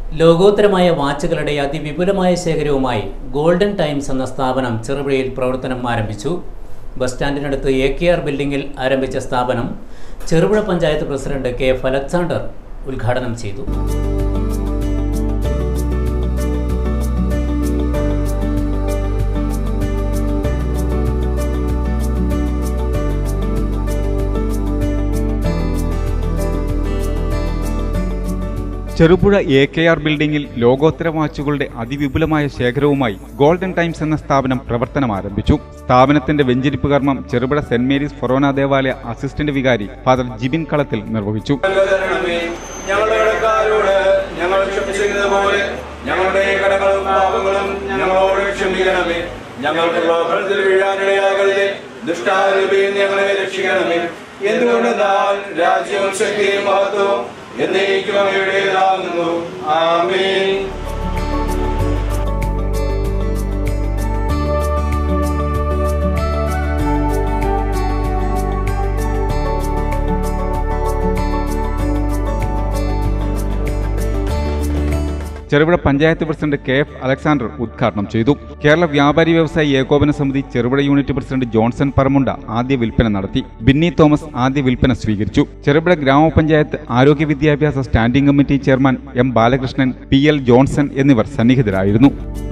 ലോകോത്തരമായ വാച്ചുകളുടെ അതിവിപുലമായ ശേഖരവുമായി golden times എന്ന സ്ഥാപനം ചെറുപുഴയിൽ പ്രവർത്തനം ആരംഭിച്ചു ബസ് സ്റ്റാൻഡിനടുത്ത് എ കെ ആർ ബിൽഡിംഗിൽ ആരംഭിച്ച സ്ഥാപനം Cherupuzha panchayat president K F Alexander ഉദ്ഘാടനം ചെയ്തു ചെറുപുഴ എ കെ ആർ ബിൽഡിംഗിൽ ലോകോത്തര വാച്ചുകളുടെ അതിവിപുലമായ ശേഖരവുമായി ഗോൾഡൻ ടൈംസ് എന്ന സ്ഥാപനം പ്രവർത്തനം ആരംഭിച്ചു സ്ഥാപനത്തിന്റെ വെഞ്ചരിപ്പ് കർമ്മം ചെറുപുഴ സെന്റ് മേരീസ് ഫൊറോന ദേവാലയ അസിസ്റ്റന്റ് വികാരി ഫാദർ ജിബിൻ കളത്തിൽ നിർവഹിച്ചു തരണമേ ഞങ്ങളുടെ കടക്കാരോട് ഞങ്ങൾ ക്ഷമിച്ചിരുന്നത് പോലെ ഞങ്ങളുടെ കടകളും പാപങ്ങളും ഞങ്ങളോട് ക്ഷമിക്കണമേ ഞങ്ങൾക്കുള്ള ഫലത്തിൽ വീഴാനിടയാകരുതേ ദുഷ്ടാരൂപയും ഞങ്ങളെ രക്ഷിക്കണമേ എന്തുകൊണ്ടെന്നാൽ രാജ്യവും ശക്തിയും മഹത്വവും എന്നേക്കും അവയുടേതാകുന്നു ആമേൻ Cherupuzha panchayat president K F Alexander ഉദ്ഘാടനം ചെയ്തു കേരള വ്യാപാരി വ്യവസായി ഏകോപന സമിതി Cherupuzha unit president Johnson Paramunda ആദ്യ വിൽപ്പന നടത്തി ബിന്നി തോമസ് ആദ്യ വിൽപ്പന സ്വീകരിച്ചു ചെറുപുഴ ഗ്രാമപഞ്ചായത്ത് ആരോഗ്യ വിദ്യാഭ്യാസ standing committee chairman M Balakrishnan P L Johnson എന്നിവർ സന്നിഹിതരായിരുന്നു